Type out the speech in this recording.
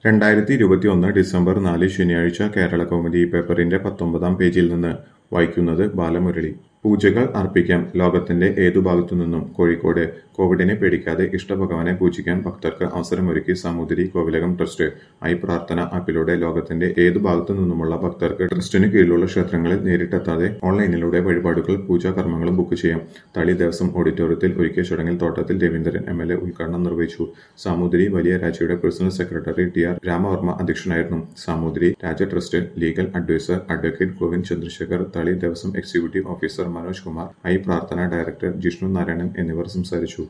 രണ്ടായിരത്തി ഇരുപത്തിയൊന്ന് ഡിസംബർ നാല് ശനിയാഴ്ച കേരളകൗമുദി പേപ്പറിന്റെ പത്തൊമ്പതാം പേജിൽ നിന്ന് വായിക്കുന്നത് ബാലമുരളി പൂജകൾ അർപ്പിക്കാം ലോകത്തിന്റെ ഏതു ഭാഗത്തുനിന്നും കോഴിക്കോട് കോവിഡിനെ പേടിക്കാതെ ഇഷ്ടഭഗവാനെ പൂജിക്കാൻ ഭക്തർക്ക് അവസരമൊരുക്കി സാമൂതിരി കോവിലകം ട്രസ്റ്റ് ഐ പ്രാർത്ഥന ആപ്പിലൂടെ ലോകത്തിന്റെ ഏതു ഭാഗത്തു നിന്നുമുള്ള ഭക്തർക്ക് ട്രസ്റ്റിന് കീഴിലുള്ള ക്ഷേത്രങ്ങളിൽ നേരിട്ടെത്താതെ ഓൺലൈനിലൂടെ വഴിപാടുകൾ പൂജാ കർമ്മങ്ങളും ബുക്ക് ചെയ്യാം തളി ദേവസ്വം ഓഡിറ്റോറിയത്തിൽ ഒരുക്കിയ ചടങ്ങിൽ തോട്ടത്തിൽ രവീന്ദ്രൻ എം എൽ എ ഉദ്ഘാടനം നിർവഹിച്ചു സാമൂതിരി വലിയ രാജയുടെ personal secretary T R Ramavarma അധ്യക്ഷനായിരുന്നു Samoothiri Raja trust legal adviser advocate Govind Chandrasekhar Thali Devaswom executive officer Manoj Kumar I Prarthana director Jishnu Narayanan എന്നിവർ സംസാരിച്ചു